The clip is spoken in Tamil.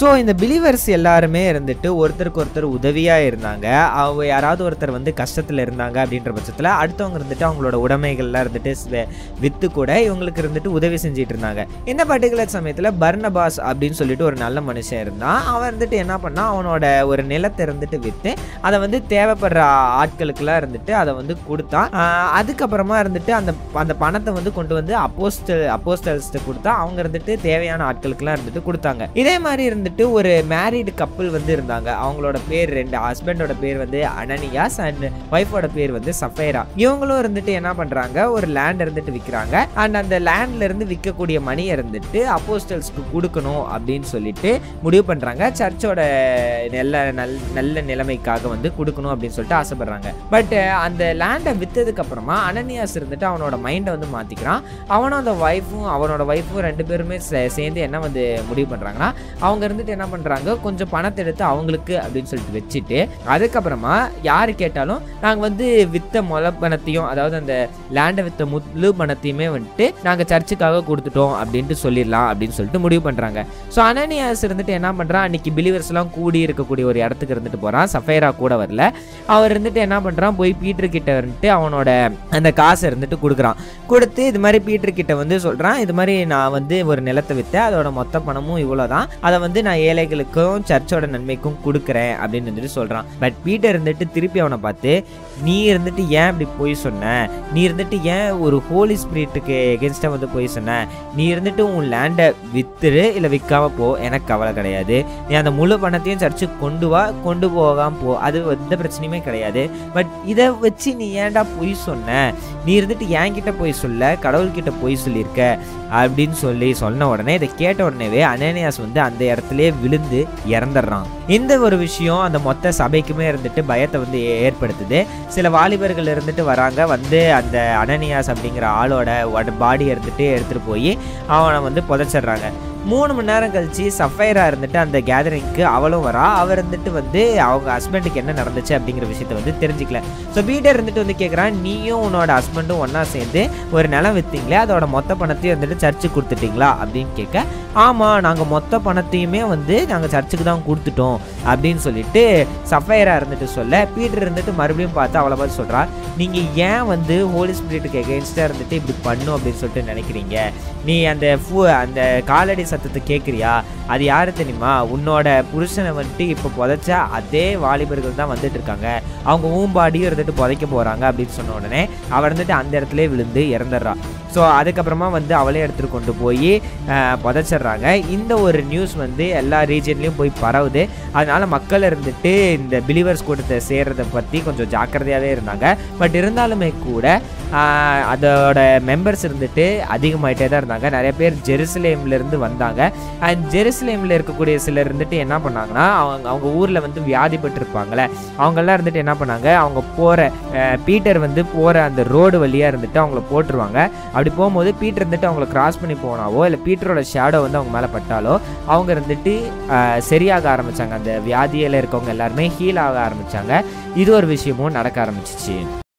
ஸோ இந்த பிலீவர்ஸ் எல்லாருமே இருந்துட்டு ஒருத்தருக்கு ஒருத்தர் உதவியாக இருந்தாங்க அவங்க யாராவது ஒருத்தர் வந்து கஷ்டத்தில் இருந்தாங்க அப்படின்ற பட்சத்தில் அடுத்தவங்க இருந்துட்டு அவங்களோட உடைமைகள்லாம் இருந்துட்டு ஸ்- வித்து கூட இவங்களுக்கு இருந்துட்டு உதவி செஞ்சிட்டு இருந்தாங்க இந்த பர்டிகுலர் சமயத்தில் பர்னபாஸ் அப்படின்னு சொல்லிட்டு ஒரு நல்ல மனுஷன் இருந்தான் அவன் இருந்துட்டு என்ன பண்ணா அவனோட ஒரு நிலத்தை இருந்துட்டு விற்று அதை வந்து தேவைப்படுற ஆட்களுக்கெல்லாம் இருந்துட்டு அதை வந்து கொடுத்தான் ஆஹ் அதுக்கப்புறமா இருந்துட்டு அந்த அந்த பணத்தை வந்து கொண்டு வந்து அப்போஸ்டல் அப்போஸ்டல்ஸ்ட்டு கொடுத்தா அவங்க இருந்துட்டு தேவையான ஆட்களுக்கெல்லாம் இருந்துட்டு கொடுத்தாங்க இதே மாதிரி இருந்துட்டு ஒரு மேரீடு கப்பல் வந்து இருந்தாங்க அவங்களோட பேர் ரெண்டு ஹஸ்பண்டோட பேர் வந்து அனனியாஸ் அண்ட் ஒய்ஃபோட பேர் வந்து சஃபேரா இவங்களும் இருந்துட்டு என்ன பண்றாங்க ஒரு லேண்ட் இருந்துட்டு விற்கிறாங்க அண்ட் அந்த லேண்ட்ல இருந்து விற்கக்கூடிய மணி இருந்துட்டு அப்போஸ்டல்ஸ்க்கு கொடுக்கணும் அப்படின்னு சொல்லிட்டு முடிவு பண்றாங்க சர்ச்சோட நல்ல நல் நல்ல நிலைமைக்காக வந்து கொடுக்கணும் அப்படின்னு சொல்லிட்டு ஆசைப்படுறாங்க பட் அந்த லேண்டை விற்றதுக்கு அப்புறமா அனனியாஸ் இருந்துட்டு அவனோட மைண்டை வந்து மாற்றிக்கிறான் அவனும் அந்த ஒய்ஃபும் அவனோட ஒய்ஃபும் ரெண்டு பேருமே சே- சேர்ந்து என்ன வந்து முடிவு பண்ணுறாங்கன்னா அவங்க இருந்துட்டு என்ன பண்ணுறாங்க கொஞ்சம் பணத்தை எடுத்து அவங்களுக்கு அப்படின்னு சொல்லிட்டு வச்சுட்டு அதுக்கப்புறமா யார் கேட்டாலும் நாங்கள் வந்து வித்த முத பணத்தையும் அதாவது அந்த லேண்டை வித்த முழு பணத்தையுமே வந்துட்டு நாங்கள் சர்ச்சுக்காக கொடுத்துட்டோம் அப்படின்ட்டு சொல்லிடலாம் அப்படின்னு சொல்லிட்டு முடிவு பண்ணுறாங்க ஸோ அனனியாஸ் இருந்துட்டு என்ன பண்ணுறான் அன்னைக்கு பிலிவர்ஸ்லாம் கூடி இருக்கக்கூடிய ஒரு இடத்துக்கு இருந்துட்டு போகிறான் சஃபைரா கூட வரல அவர் இருந்துட்டு என்ன பண்ணுறான் போய் பீட்டர் கிட்ட வந்துட்டு அவனோட அந்த காசை இருந்துட்டு கொடுக்குறான் கொடுத்து இது மாதிரி பீட்டர் கிட்ட வந்து சொல்கிறான் இது மாதிரி நான் வந்து ஒரு நிலத்தை விற்றேன் அதோட மொத்த பணமும் இவ்வளோ தான் அதை வந்து நான் ஏழைகளுக்கும் சர்ச்சோட நன்மைக்கும் கொடுக்குறேன் அப்படின்னு வந்துட்டு சொல்கிறான் பட் பீட்டர் இருந்துட்டு திருப்பி அவனை பார்த்து நீ இருந்துட்டு ஏன் இப்படி போய் சொன்ன நீ இருந்துட்டு ஏன் ஒரு ஹோலி ஸ்பிரிட்டுக்கு எகென்ஸ்டாக வந்து போய் சொன்ன நீ இருந்துட்டு உன் லேண்டை வித்துரு இல்லை விற்காம போ எனக்கு கவலை கிடையாது நீ அந்த முழு பணத்தையும் சர்ச்சுக்கு கொண்டு வா கொண்டு போகாம போ அது எந்த பிரச்சனையுமே கிடையாது பட் இதை வச்சு நீ ஏன்டா பொய் சொன்ன நீ இருந்துட்டு என்கிட்ட போய் சொல்ல கடவுள்கிட்ட போய் சொல்லியிருக்க அப்படின்னு சொல்லி சொன்ன உடனே இதை கேட்ட உடனேவே அனேனியாஸ் வந்து அந்த இடத்துலயே விழுந்து இறந்துடுறான் இந்த ஒரு விஷயம் அந்த மொத்த சபைக்குமே இருந்துட்டு பயத்தை வந்து ஏ- ஏற்படுத்துது சில வாலிபர்கள் இருந்துட்டு வராங்க வந்து அந்த அனனியாஸ் அப்படிங்கிற ஆளோட பாடி இருந்துட்டு எடுத்துகிட்டு போய் அவனை வந்து புதைச்சிடுறாங்க மூணு மணி நேரம் கழிச்சு சஃபைரா இருந்துட்டு அந்த கேதரிங்க்கு அவளும் வரா அவர் இருந்துட்டு வந்து அவங்க ஹஸ்பண்டுக்கு என்ன நடந்துச்சு அப்படிங்கிற விஷயத்த வந்து தெரிஞ்சுக்கல ஸோ பீட்டர் இருந்துட்டு வந்து கேட்குறான் நீயும் உன்னோட ஹஸ்பண்டும் ஒன்றா சேர்ந்து ஒரு நிலம் விற்றீங்களே அதோட மொத்த பணத்தையும் வந்துட்டு சர்ச்சுக்கு கொடுத்துட்டீங்களா அப்படின்னு கேட்க ஆமாம் நாங்கள் மொத்த பணத்தையுமே வந்து நாங்கள் சர்ச்சுக்கு தான் கொடுத்துட்டோம் அப்படின்னு சொல்லிட்டு சஃபைரா இருந்துட்டு சொல்ல பீட்டர் இருந்துட்டு மறுபடியும் பார்த்து அவளை பார்த்து சொல்கிறா நீங்கள் ஏன் வந்து ஹோலி ஸ்பிரிட்டுக்கு எகென்ஸ்டாக இருந்துட்டு இப்படி பண்ணும் அப்படின்னு சொல்லிட்டு நினைக்கிறீங்க நீ அந்த ஃபூ அந்த காலடி சத்தத்தை கேட்குறியா அது யாரு தெரியுமா உன்னோட புருஷனை வந்துட்டு இப்போ புதைச்ச அதே வாலிபர்கள் தான் வந்துட்டு இருக்காங்க அவங்க ஊம்பாடியும் இருந்துட்டு புதைக்க போகிறாங்க அப்படின்னு சொன்ன உடனே அவள் இருந்துட்டு அந்த இடத்துல விழுந்து இறந்துடுறா ஸோ அதுக்கப்புறமா வந்து அவளே எடுத்துகிட்டு கொண்டு போய் புதைச்சிடுறாங்க இந்த ஒரு நியூஸ் வந்து எல்லா ரீஜன்லேயும் போய் பரவுது அதனால மக்கள் இருந்துட்டு இந்த பிலீவர்ஸ் கூட்டத்தை சேர்றதை பற்றி கொஞ்சம் ஜாக்கிரதையாகவே இருந்தாங்க பட் இருந்தாலுமே கூட ஆஹ், அதோட மெம்பர்ஸ் இருந்துட்டு அதிகமாயிட்டே தான் இருந்தாங்க நிறைய பேர் ஜெருசலேம்ல இருந்து வந்தாங்க அண்ட் ஜெருசலேமில் இருக்கக்கூடிய சிலர் இருந்துட்டு என்ன பண்ணாங்கன்னா அவங்க அவங்க ஊரில் வந்து வியாதிப்பட்டிருப்பாங்களே அவங்கெல்லாம் இருந்துட்டு என்ன பண்ணாங்க அவங்க போகிற பீட்டர் வந்து போகிற அந்த ரோடு வழியாக இருந்துட்டு அவங்கள போட்டுருவாங்க அப்படி போகும்போது பீட்டர் இருந்துட்டு அவங்கள கிராஸ் பண்ணி போனாவோ இல்லை பீட்டரோட ஷேடோ வந்து அவங்க மேலே பட்டாலோ அவங்க இருந்துட்டு ஆஹ், சரியாக ஆரம்பிச்சாங்க அந்த வியாதியில் இருக்கவங்க எல்லாருமே ஹீல் ஆக ஆரம்பிச்சாங்க இது ஒரு விஷயமும் நடக்க ஆரம்பிச்சிச்சு